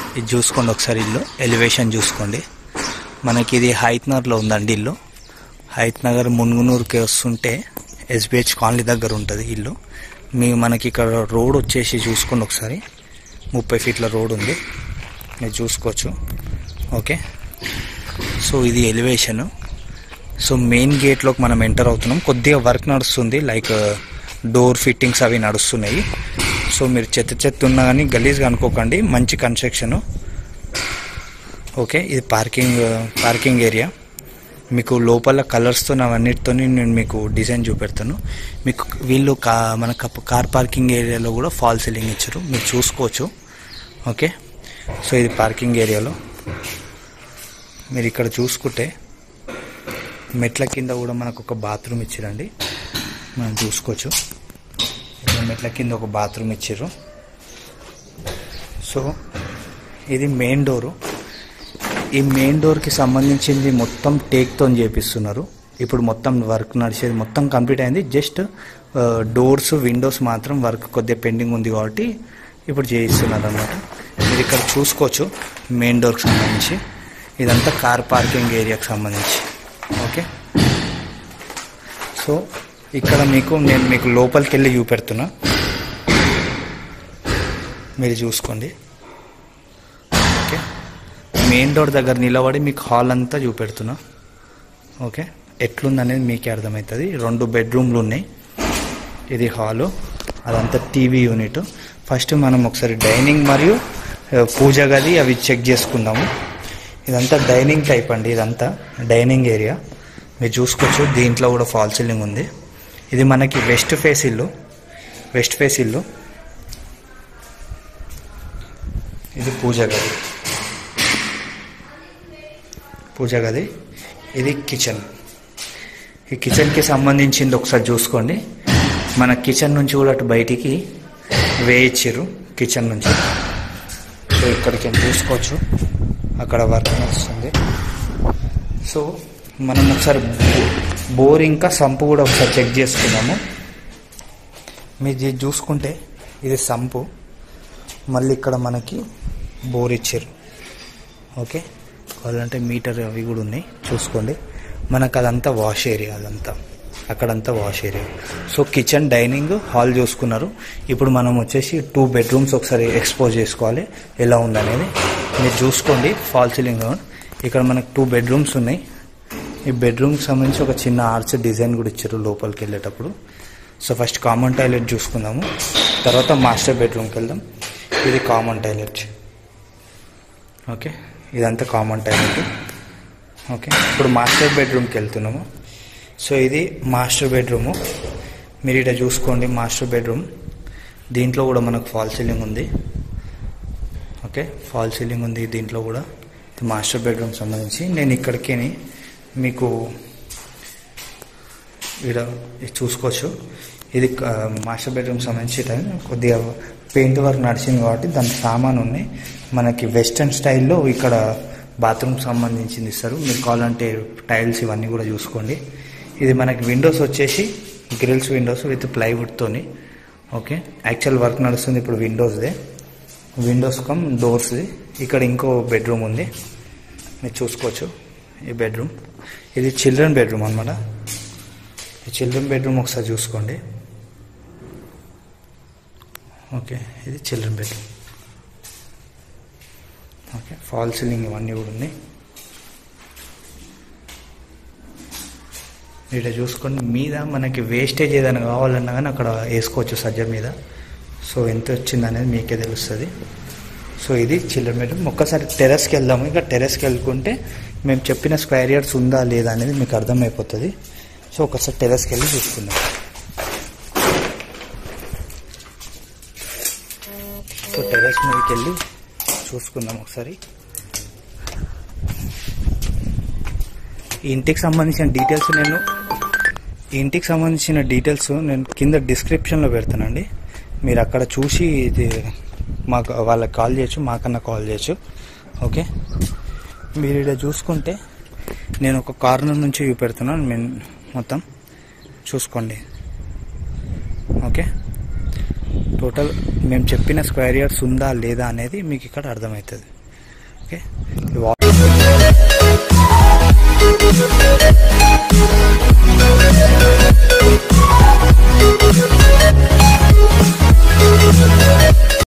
ఇది చూసుకోండి ఒకసారి ఇల్లు ఎలివేషన్ చూసుకోండి మనకి ఇది హైత్నగర్లో ఉందండి ఇల్లు హైత్ నగర్ మున్గునూరుకి వస్తుంటే ఎస్బిహెచ్ కాలనీ దగ్గర ఉంటుంది ఇల్లు మీ మనకి ఇక్కడ రోడ్ వచ్చేసి చూసుకోండి ఒకసారి ముప్పై ఫీట్ల రోడ్ ఉంది మీరు చూసుకోవచ్చు ఓకే సో ఇది ఎలివేషన్ సో మెయిన్ గేట్లోకి మనం ఎంటర్ అవుతున్నాం కొద్దిగా వర్క్ నడుస్తుంది లైక్ డోర్ ఫిట్టింగ్స్ అవి నడుస్తున్నాయి సో మీరు చెత్త చెత్త ఉన్నా కానీ గలీజ్గా అనుకోకండి మంచి కన్స్ట్రక్షన్ ఓకే ఇది పార్కింగ్ పార్కింగ్ ఏరియా మీకు లోపల కలర్స్తో అవన్నిటితో నేను మీకు డిజైన్ చూపెడతాను మీకు వీళ్ళు కా మన కప్- కార్ పార్కింగ్ ఏరియాలో కూడా ఫాల్ సీలింగ్ ఇచ్చారు మీరు చూసుకోవచ్చు ఓకే సో ఇది పార్కింగ్ ఏరియాలో మీరు ఇక్కడ చూసుకుంటే మెట్ల కింద కూడా మనకు ఒక బాత్రూమ్ ఇచ్చారండి మనం చూసుకోవచ్చు ఇక్కడ మెట్ల కింద ఒక బాత్రూమ్ ఇచ్చారు సో ఇది మెయిన్ డోరు ఈ మెయిన్ డోర్కి సంబంధించింది మొత్తం టేక్తో చేపిస్తున్నారు ఇప్పుడు మొత్తం వర్క్ నడిచేది మొత్తం కంప్లీట్ అయింది జస్ట్ డోర్స్ విండోస్ మాత్రం వర్క్ కొద్దిగా పెండింగ్ ఉంది కాబట్టి ఇప్పుడు చేయిస్తున్నారు అన్నమాట మీరు ఇక్కడ చూసుకోవచ్చు మెయిన్ డోర్కి సంబంధించి ఇదంతా కార్ పార్కింగ్ ఏరియాకి సంబంధించి ఓకే సో ఇక్కడ మీకు నేను మీకు లోపలికి వెళ్ళి చూపెడుతున్నా మీరు చూసుకోండి ఓకే మెయిన్ డోర్ దగ్గర నిలబడి మీకు హాల్ అంతా చూపెడుతున్నా ఓకే ఎట్లుందనేది మీకే అర్థమవుతుంది రెండు బెడ్రూమ్లు ఉన్నాయి ఇది హాలు అదంతా టీవీ యూనిట్ ఫస్ట్ మనం ఒకసారి డైనింగ్ మరియు ఆ, పూజ గది అవి చెక్ చేసుకుందాము ఇదంతా డైనింగ్ టైప్ అండి ఇదంతా డైనింగ్ ఏరియా మీరు చూసుకోవచ్చు దీంట్లో కూడా ఫాల్ సీలింగ్ ఉంది ఇది మనకి వెస్ట్ ఫేస్ ఇల్లు వెస్ట్ ఫేస్ ఇల్లు ఇది పూజ గది పూజ గది ఇది కిచెన్ ఈ కిచెన్కి సంబంధించింది ఒకసారి చూసుకోండి మన కిచెన్ నుంచి కూడా అటు బయటికి వేయించారు కిచెన్ నుంచి సో ఇక్కడికి వెళ్ళి చూసుకోవచ్చు అక్కడ వర్క్ నడుస్తుంది సో మనం ఒకసారి బో- బోర్ ఇంకా సంపు కూడా ఒకసారి చెక్ చేసుకుందాము మీరు ఇది చూసుకుంటే ఇది సంపు మళ్ళీ ఇక్కడ మనకి బోర్ ఇచ్చారు ఓకే కావాలంటే మీటర్ అవి కూడా ఉన్నాయి చూసుకోండి మనకు అదంతా వాష్ ఏరియా అదంతా అక్కడంతా wash area so kitchen dining hall చూసుకున్నారు ఇప్పుడు మనం వచ్చేసి టూ బెడ్రూమ్స్ ఒకసారి ఎక్స్పోజ్ చేసుకోవాలి ఎలా ఉందనేది మీరు చూసుకోండి ఫాల్ సీలింగ్ ఇక్కడ మనకు టూ బెడ్రూమ్స్ ఉన్నాయి ఈ బెడ్రూమ్కి సంబంధించి ఒక చిన్న ఆర్చ్ డిజైన్ కూడా ఇచ్చారు లోపలికి వెళ్ళేటప్పుడు సో ఫస్ట్ కామన్ టాయిలెట్ చూసుకుందాము తర్వాత మాస్టర్ బెడ్రూమ్కి వెళ్దాం ఇది కామన్ టాయిలెట్ ఓకే ఇదంతా కామన్ టాయిలెట్ ఓకే ఇప్పుడు మాస్టర్ బెడ్రూమ్కి వెళ్తున్నాము సో ఇది మాస్టర్ బెడ్రూము మీరు ఇక్కడ చూసుకోండి మాస్టర్ బెడ్రూమ్ దీంట్లో కూడా మనకు ఫాల్ సీలింగ్ ఉంది ఓకే ఫాల్ సీలింగ్ ఉంది దీంట్లో కూడా ఇది మాస్టర్ బెడ్రూమ్ సంబంధించి నేను ఇక్కడికి మీకు ఇక్కడ ఇది చూసుకోవచ్చు ఇది ఆ, మాస్టర్ బెడ్రూమ్ సంబంధించి టైం కొద్దిగా పెయింట్ వర్క్ నడిచింది కాబట్టి దాని సామాన్ ఉన్నాయి మనకి వెస్టర్న్ స్టైల్లో ఇక్కడ బాత్రూమ్ సంబంధించింది ఇస్తారు మీరు కావాలంటే టైల్స్ ఇవన్నీ కూడా చూసుకోండి ఇది మనకి విండోస్ వచ్చేసి గ్రిల్స్ విండోస్ విత్ ప్లైవుడ్తోని ఓకే యాక్చువల్ వర్క్ నడుస్తుంది ఇప్పుడు విండోస్దే విండోస్ కమ్ డోర్స్ది ఇక్కడ ఇంకో బెడ్రూమ్ ఉంది మీరు చూసుకోవచ్చు ఈ బెడ్రూమ్ ఇది చిల్డ్రన్ బెడ్రూమ్ అనమాట ఈ చిల్డ్రన్ బెడ్రూమ్ ఒకసారి చూసుకోండి ఓకే ఇది children bedroom okay fall ceiling ఇవన్నీ కూడా ఉన్నాయి ఇక్కడ చూసుకోండి మీద మనకి వేస్టేజ్ ఏదైనా కావాలన్నా కానీ అక్కడ వేసుకోవచ్చు సజ్జ మీద సో ఎంత వచ్చింది అనేది మీకే తెలుస్తుంది సో ఇది చిల్డ్రన్ బెడ్రూమ్ ఒక్కసారి టెరెస్కి వెళ్దాము ఇంకా టెరెస్కి వెళ్ళుకుంటే మేము చెప్పిన స్క్వేర్ ఇయర్స్ ఉందా లేదా అనేది మీకు అర్థమైపోతుంది సో ఒకసారి టెరెస్కి వెళ్ళి చూసుకుందాం సో టెరెస్ మీదకి వెళ్ళి చూసుకుందాం ఒకసారి ఈ ఇంటికి సంబంధించిన డీటెయిల్స్ నేను ఈ ఇంటికి సంబంధించిన డీటెయిల్స్ నేను కింద డిస్క్రిప్షన్లో పెడతానండి మీరు అక్కడ చూసి ఇది మాకు వాళ్ళకి కాల్ చేయొచ్చు మాకన్నా కాల్ చేయొచ్చు ఓకే మీరు ఇక్కడ చూసుకుంటే నేను ఒక కార్నర్ నుంచి చూపెడుతున్నాను నేను మొత్తం చూసుకోండి ఓకే టోటల్ మేము చెప్పిన స్క్వేర్ ఇయర్స్ ఉందా లేదా అనేది మీకు ఇక్కడ అర్థమవుతుంది ఓకే ఈ వా-